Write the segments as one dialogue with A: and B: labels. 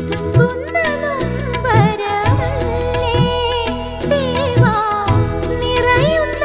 A: വിതുമ്പുന്ന നൊമ്പരമല്ലേ ദേവാ നിറയുന്ന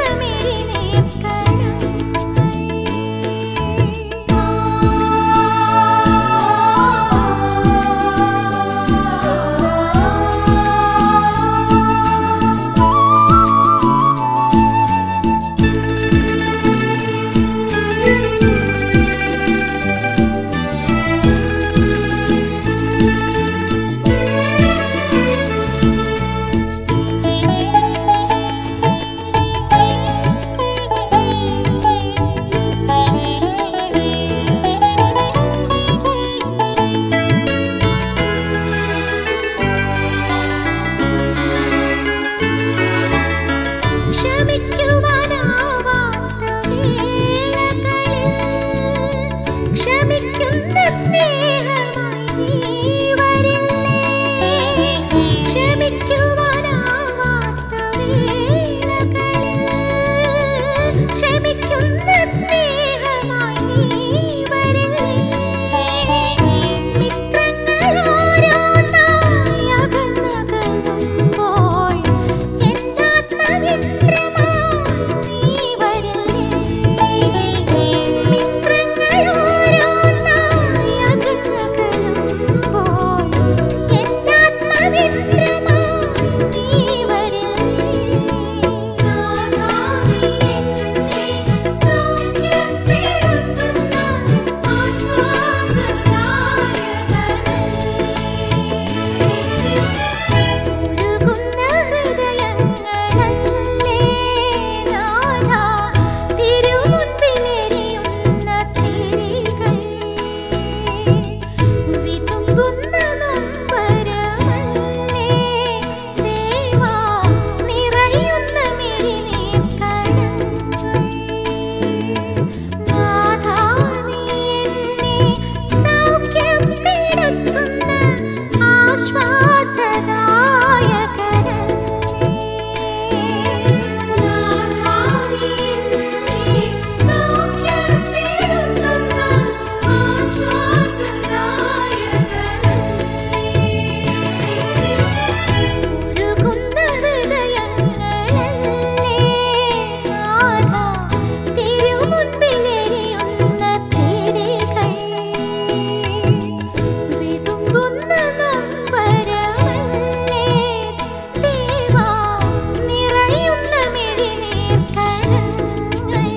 A: ക്ഷമിക്കുവാനാവാത്ത വേളകളിൽ ക്ഷമിക്കുന്ന സ്നേഹമായി നീ വരില്ലേ ക്ഷമിക്കുവാനാവാത്ത വേളകളിൽ ക്ഷമിക്കുന്ന സ്നേഹമായി നീ വരില്ലേ മിത്രങ്ങളോരോന്നായി അകന്നകലുമ്പോൾ എന്നാത്മമിത്രമായി നീ വരില്ലേ മിത്രങ്ങളോരോന്നായി അകന്നകലുമ്പോൾ എന്നാത്മമിത്രമായി നീ വരില്ലേ നാഥാ നീ എന്നെ സൗഖ്യപ്പെടുത്തുന്ന ഉരുകുന്ന ഹൃദയങ്ങളല്ലേ നാഥാ തിരുമുൻപിലെരിയുന്ന തിരികൾ വിതുമ്പുന്ന നൊമ്പരമല്ലേ ദേവാ നിറയുന്ന മിഴിനീർക്കണങ്ങൾ നാഥാ നീ എന്നെ സൗഖ്യപ്പെടുത്തുന്ന ആശ്വാസദായകനല്ലേ നാഥാ നീ എന്നെ സൗഖ്യപ്പെടുത്തുന്ന ആശ്വാസദായകനല്ലേ ഉരുകുന്ന ഹൃദയങ്ങളല്ലേ നാഥാ തിരുമുൻപിലെരിയുന്ന തിരികൾ വിതുമ്പുന്ന നൊമ്പരമല്ലേ ദേവാ നിറയുന്ന മിഴിനീർക്കണങ്ങൾ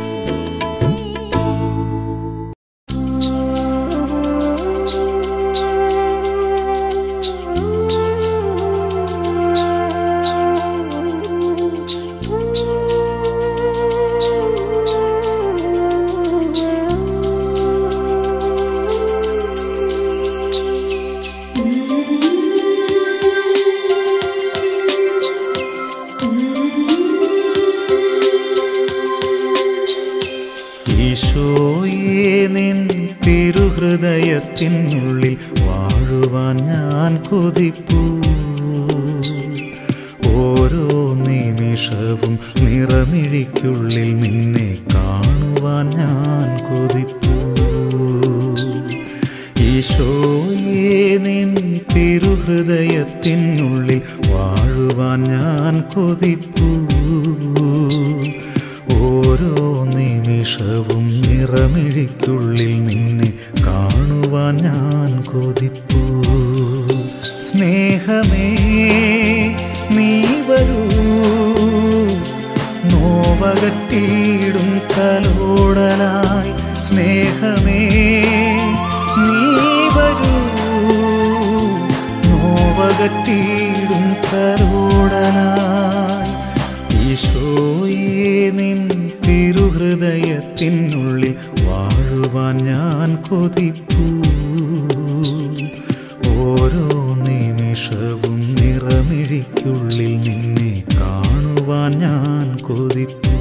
B: ഈശോയെ നിൻ തിരുഹൃദയത്തിനുള്ളിൽ വാഴുവാൻ ഞാൻ കൊതിപ്പൂ ഓരോ നിമിഷവും നിറമിഴിക്കുള്ളിൽ നിന്നെ കാണുവാൻ ഞാൻ കൊതിപ്പൂ ഈശോയെ നിൻ തിരുഹൃദയത്തിനുള്ളിൽ വാഴുവാൻ ഞാൻ കൊതിപ്പൂ ഓരോ നിമിഷവും നിറമിഴിക്കുള്ളിൽ നിന്നെ കാണുവാൻ ഞാൻ കൊതിപ്പൂ സ്നേഹമേ നീ വരൂ നോവകട്ടിയിടും തലോടലായി സ്നേഹമേ നീ വരൂ നോവകട്ടിയിടും തലോടലായി ഈശോയെ നിൻ തിരുഹൃദയത്തിനുള്ളിൽ വാഴുവാൻ ഞാൻ കൊതിപ്പൂ ഓരോ നിമിഷവും നിറമിഴിക്കുള്ളിൽ നിന്നെ കാണുവാൻ ഞാൻ കൊതിപ്പൂ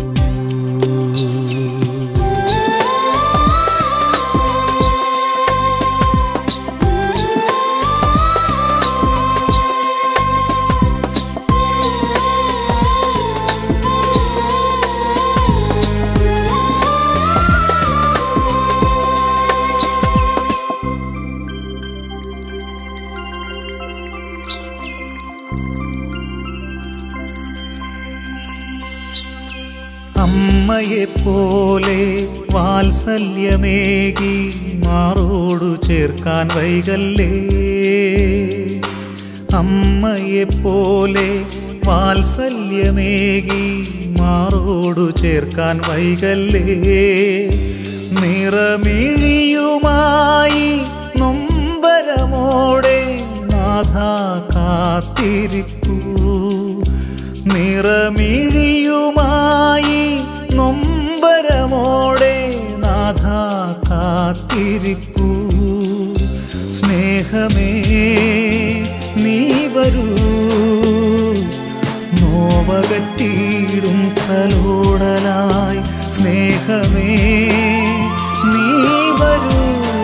B: അമ്മയെപ്പോലെ വാത്സല്യമേകി മാറോടു ചേർക്കാൻ വൈകല്ലേ അമ്മയെപ്പോലെ വാത്സല്യമേകി മാറോടു ചേർക്കാൻ വൈകല്ലേ നിറമിഴിയുമായി നൊമ്പരമോടെ നാഥ കാത്തിരിപ്പൂ നിറമിഴിയുമായി നൊമ്പരമോടെ നാഥ കാത്തിരിപ്പൂ സ്നേഹമേ നീ വരൂ നോവകറ്റീടും തലോടലായി സ്നേഹമേ നീ വരൂ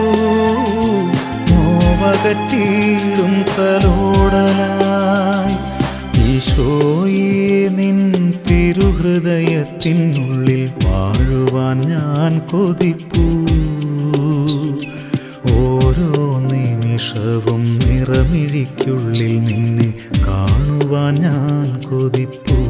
B: നോവകറ്റീടും തലോടലായി ഈശോയെ നിൻ തിരുഹൃദയത്തിനുള്ളിൽ വാഴുവാൻ ഞാൻ കൊതിപ്പൂ ഓരോ നിമിഷവും നിറമിഴിക്കുള്ളിൽ നിന്നെ കാണുവാൻ ഞാൻ കൊതിപ്പൂ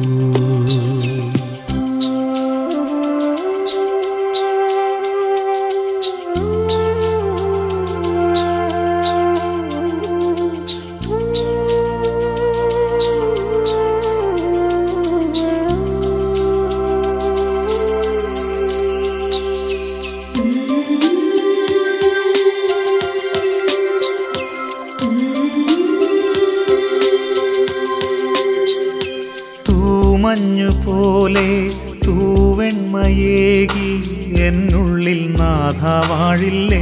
B: തൂമഞ്ഞു പോലെ തൂവെണ്മയേകി എന്നുള്ളിൽ നാഥ വാഴില്ലേ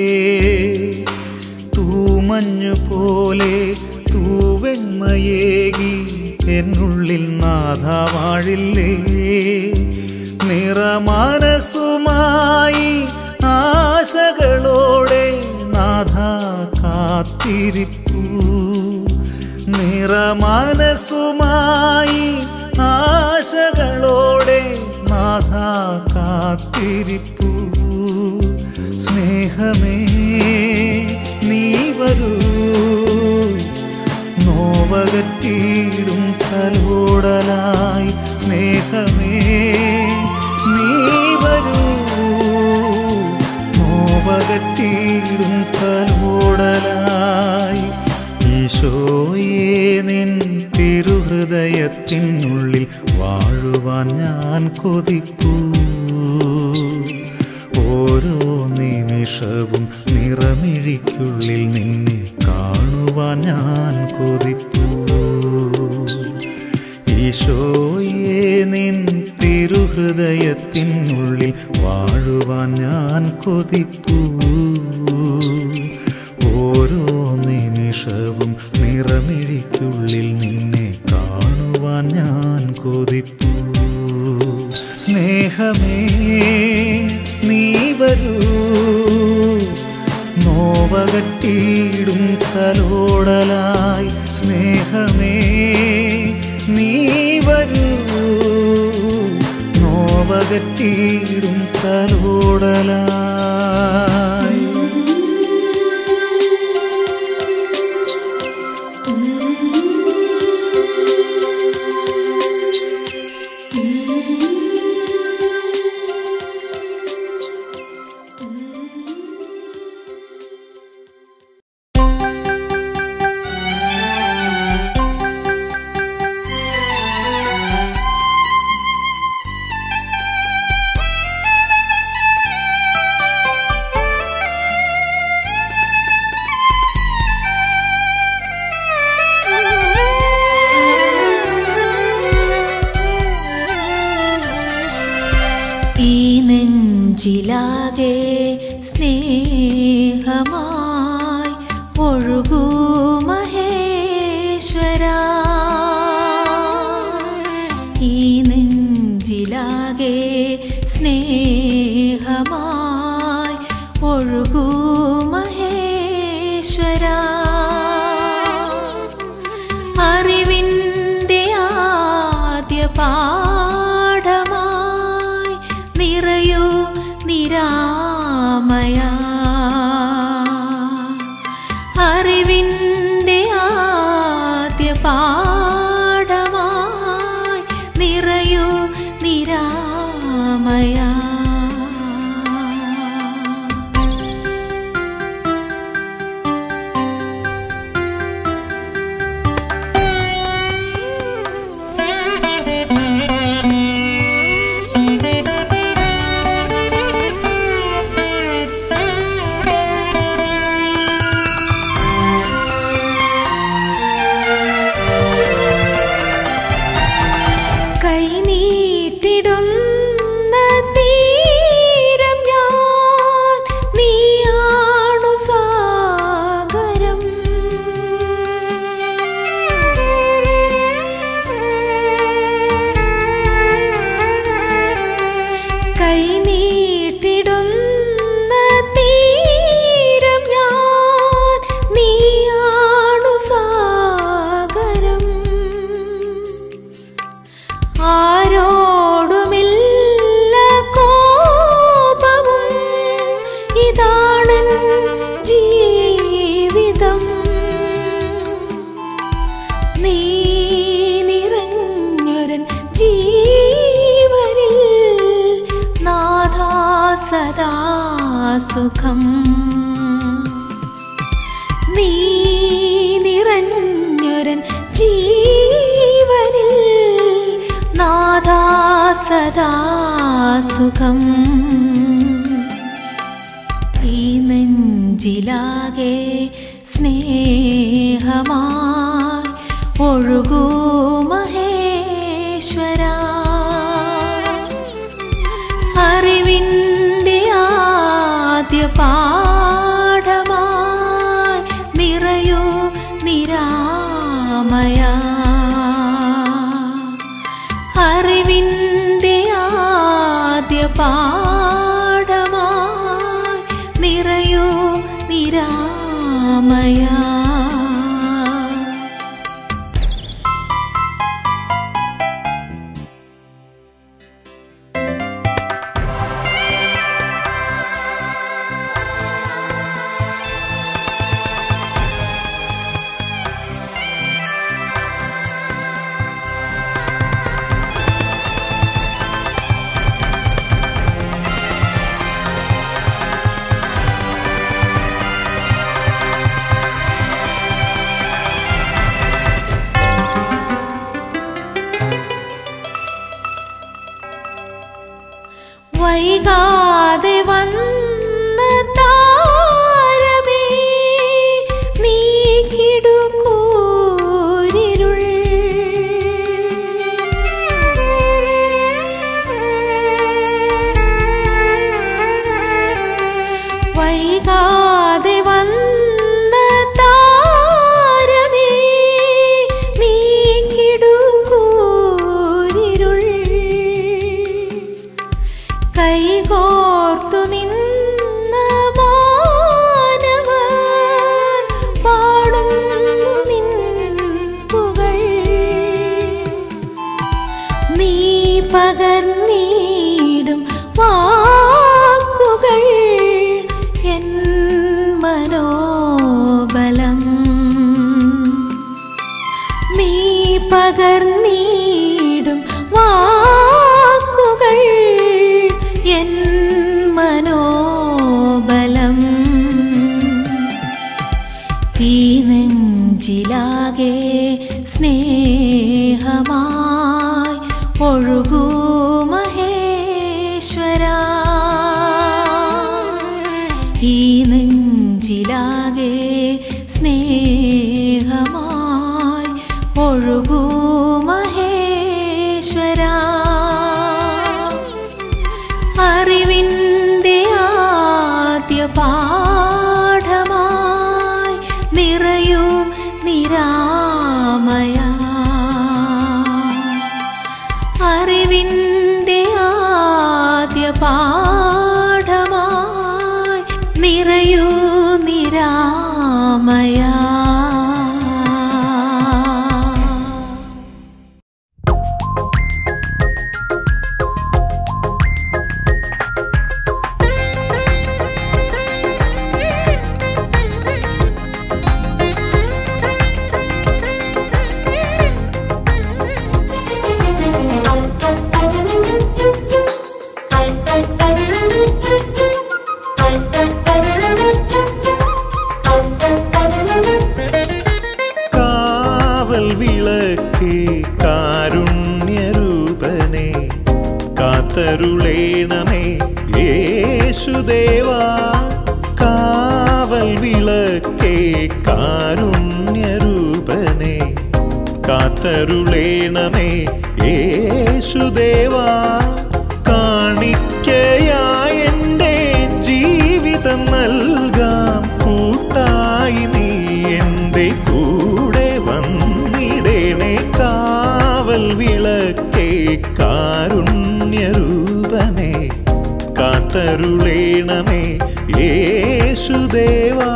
B: തൂമഞ്ഞു പോലെ തൂവെണ്മയേകി എന്നുള്ളിൽ നാഥ വാഴില്ലേ നിറമാനസുമായി ആശകളോടെ നാഥ കാത്തിരിപ്പൂ നിറമനസുമായി ആശകളോടെ നാഥ കാത്തിരിപ്പൂ സ്നേഹമേ നീ വരൂ നോവകറ്റീടും തലോടലായി സ്നേഹമേ നീ വരൂ നോവകറ്റീടും തലോടലായി ഈശോയെ നിൻ തിരുഹൃദയത്തിനുള്ളിൽ വാഴുവാൻ ഞാൻ കൊതിപ്പൂ ഓരോ നിമിഷവും നിറമിഴിക്കുള്ളിൽ നിന്നെ കാണുവാൻ ഞാൻ കൊതിപ്പൂ ഈശോയെ നിൻ തിരുഹൃദയത്തിനുള്ളിൽ വാഴുവാൻ ഞാൻ കൊതിപ്പൂ ഓരോ നിമിഷവും നിറമിഴിക്കുള്ളിൽ നിന്നെ കാണുവാൻ ഞാൻ കൊതിപ്പൂ സ്നേഹമേ നീ വരൂ നോവകറ്റീടും തലോടലായി സ്നേഹമേ നീ വരൂ നോവകറ്റീടും തലോടലായി
A: ഈ നെഞ്ചിലാകെ സ്നേഹമായി ഒഴുകൂ മഹേശ്വര ഈ നെഞ്ചിലാകെ സ്നേഹമായി ഒഴുകൂ മഹേശ്വര അറിവിൻ്റെ ആദ്യ പാഠമായി നിറയൂ നിരാമയ അറിവിൻ്റെ ആദ്യ പാഠമായി നിറയൂ നിരാമയ സുഖം നീ നിറഞ്ഞൊരൻ ജീവനിൽ നാദാ സദാ സുഖം ഈ നെഞ്ചിലാകെ സ്നേഹമായി ഒഴുകൂ മഹേശ്വര അറിവിൻ്റെ ആദ്യ പാഠമായി നിറയൂ നിരാമയ അറിവിൻ്റെ ആദ്യ പാഠമായി നിറയൂ നിരാമയ വൈകാതെ വന്ന താരമേ നീ കിടുകൂരിരുൾ വൈകാതെ വന്ന താരമേ നീ കിടുകൂരിരുൾ കൈകോർത്തു നിന്ന മാനവർ പാടുന്നു നിൻ പുകൾ നീ പകർന്നീടും വാക്കുകൾ എൻ മനോബലം നീ പകർന്നീടും വാക്കുകൾ എൻ മനോബലം ഈ നെഞ്ചിലാകെ സ്നേഹമായി ഒഴുകൂ മഹേശ്വര ഈ നെഞ്ചിലാകെ സ്നേഹമായി ഒഴുകൂ മഹേശ്വര അറിവിൻ്റെ ആദ്യ പാഠമായി നിറയൂ നിരാമയ അറിവിൻ്റെ ആദ്യ പാഠമായി നിറയൂ നിരാമയ
B: കാവൽ വിളക്കേ കാരുണ്യരൂപനെ കാത്തരുളേണമേ യേശുദേവാ കാവൽ വിളക്കേ കാരുണ്യരൂപനെ കാത്തരുളേണമേ യേശുദേവാ കാണിക്കയായ എൻ്റെ ജീവിതം നൽകാം കൂട്ടായി നീ എൻ്റെ കൂടെ വന്നിടേണേ കാവൽ വിളക്കേ കാരുണ്യരൂപനെ കാത്തരുളേണമേ യേശുദേവാ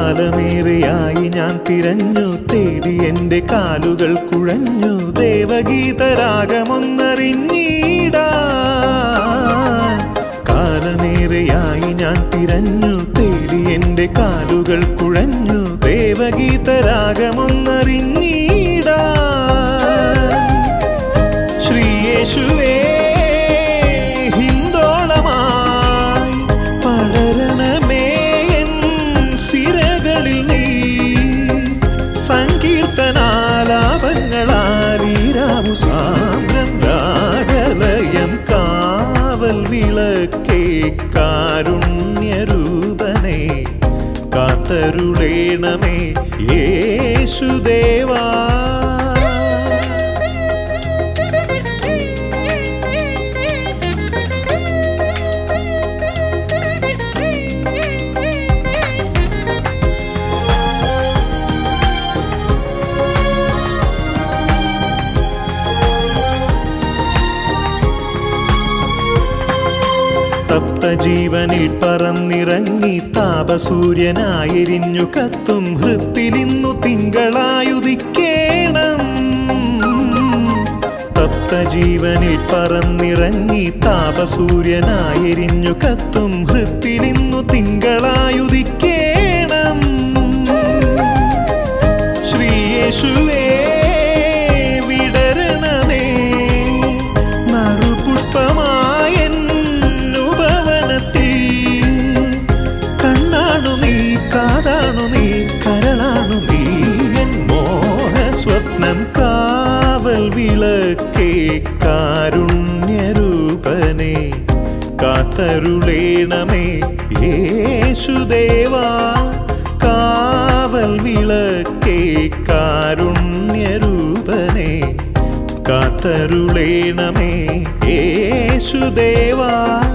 B: കാലമേറെയായി ഞാൻ തിരഞ്ഞു തേടി എൻ്റെ കാലുകൾ കുഴഞ്ഞു ദേവഗീതരാഗമൊന്നറിഞ്ഞീടാ കാലമേറെയായി ഞാൻ തിരഞ്ഞു തേടി എൻ്റെ കാലുകൾ കുഴഞ്ഞു ദേവഗീതരാഗമൊന്നറിഞ്ഞീടാ ശ്രീയേശുവേ ഹിന്ദോളമായി പടരണമേ എൻ സിരകളിൽ നീ സങ്കീർത്തനാലാപങ്ങളാലീരാമു സാമ്രം രാഗലയം കാവൽ വിളക്കേ കാരുണ്യരൂപനേ കാത്തരുളേണമേ യേശുദേവാ തപ്ത ജീവനിൽ പറന്നിറങ്ങി താപസൂര്യനായെരിഞ്ഞു കത്തും ഹൃത്തിലിന്നു തിങ്കളായുദിക്കേണം തപ്ത ജീവനിൽ പറന്നിറങ്ങി താപസൂര്യനായെരിഞ്ഞു കത്തും ഹൃത്തിലിന്നു തിങ്കളായുദിക്കേണം ശ്രീയേശുവേ വിടരണമേ നറുപുഷ്പമായുപവനത്തിൽ കണ്ണാണു നീ കാതാണു നീ കരളാണു നീ എൻ മോഹ സ്വപ്നം കാവൽ വിളക്കേ കാരുണ്യരൂപനേ കാത്തരുളേണമേ യേശുദേവാ കാവൽ വിളക്കേ കാരുണ്യരൂപനേ കാത്തരുളേണമേ യേശുദേവാ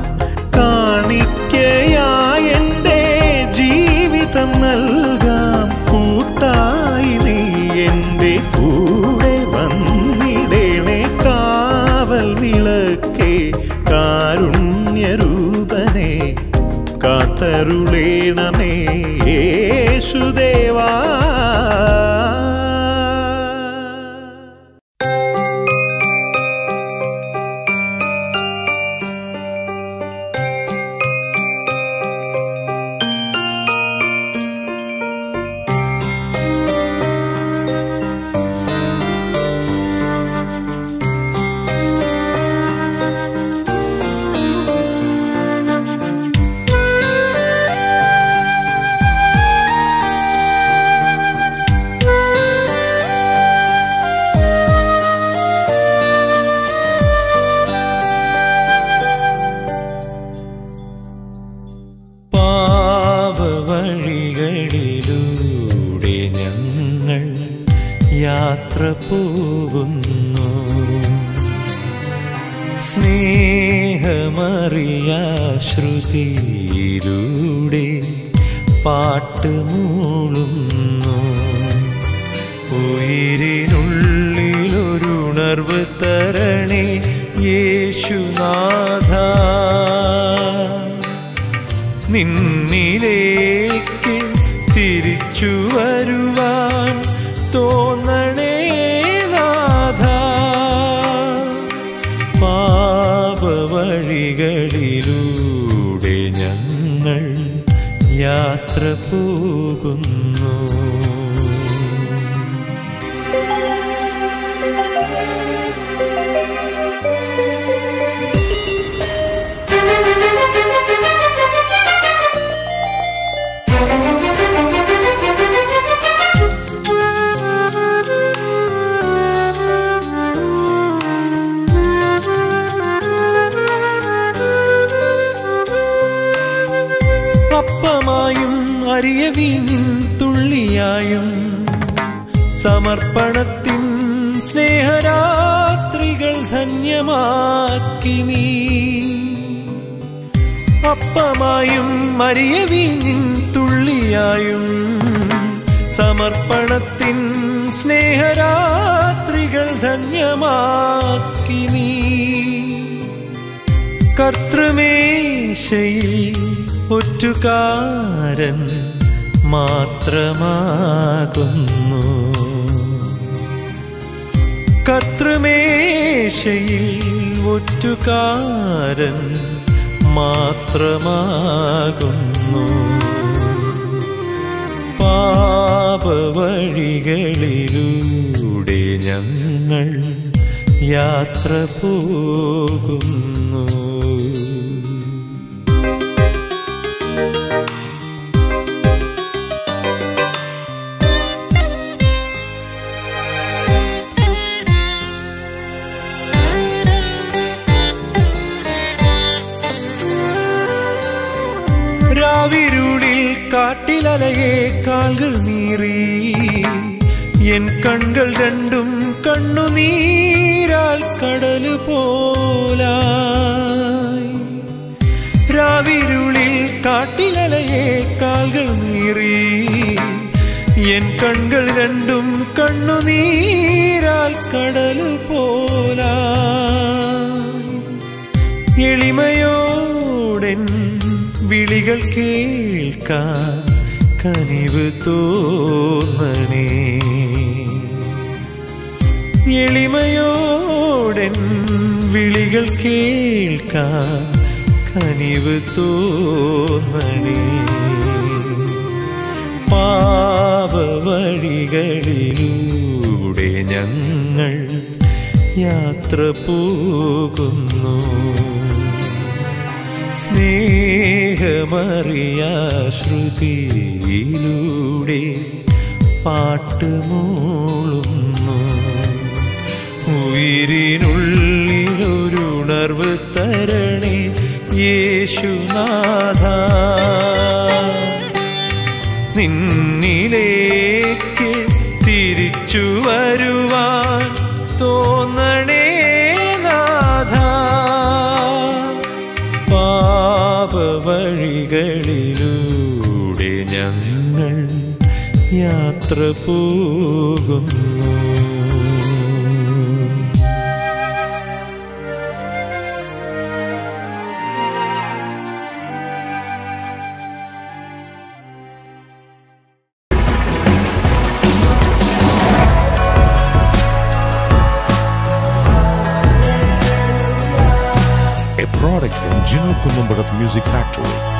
B: കാണിക്കയായെൻ്റെ ജീവിതം നൽകാം കൂട്ടായി നീ എൻ്റെ കൂടെ വന്നിടേണേ കാവൽ വിളക്കേ കാരുണ്യരൂപനേ കാത്തരുളേണമേ യേശുദേവാ പാവവഴികളിലൂടെ ഞങ്ങൾ യാത്ര പോകുന്നു സ്നേഹമറിയ ശ്രുതിയിലൂടെ പാട്ട് മൂളുന്നു ഉയിരിനുള്ളിലൊരുണർവ് തരണേ യേശുനാഥ നിന്നിലേക്ക് തിരിച്ചു വരുവാൻ തോന്നണേ നാഥ പാപവഴികളിലൂടെ ഞങ്ങൾ യാത്ര പോകുന്നു അപ്പമായും അരിയവീൻ തുള്ളിയായും സമർപ്പണത്തിൻ സ്നേഹരാത്രികൾ ധന്യമാക്കി നീ അപ്പമായും മരിയവീൻ തുള്ളിയായും സമർപ്പണത്തിൻ സ്നേഹരാത്രികൾ ധന്യമാക്കി നീ കർത്തൃമേശയിൽ ഒറ്റുകാരൻ മാത്രമാകുന്നു കർത്തൃമേശയിൽ ഒറ്റുകാരൻ മാത്രമാകുന്നു പാപവഴികളിലൂടെ ഞങ്ങൾ യാത്ര പോകുന്നു രാവിരുളിൽ കാട്ടിലലയെ കാൽകൾ നീറി എൻ കൺകൾ രണ്ടും കണ്ണുനീരാൽ കടല് പോലായി രാവിരുളിൽ കാട്ടിലലയെ കാൽകൾ നീറി എൻ കൺകൾ രണ്ടും കണ്ണുനീരാൽ കടല് പോലായി എളിമയോടെൻ വിളികൾ കേൾക്കാൻ കനിവ് തോന്നണേ എളിമയോടെൻ വിളികൾ കേൾക്കാൻ കനിവ് തോന്നണേ പാപവഴികളിലൂടെ ഞങ്ങൾ യാത്ര പോകുന്നു സ്നേഹമറിയാശ്രുതിയിലൂടെ പാട്ടുമൂളുന്നു ഉയിരിനുള്ളിലൊരുണർവ് തരണേ യേശുനാഥ നിന്നിലേക്ക് തിരിച്ചു വരുവാൻ തോന്നണേ നാഥ പാപവഴികളിലൂടെ ഞങ്ങൾ യാത്ര പോകുന്നു
C: a product from Gino Columbarat Music Factory.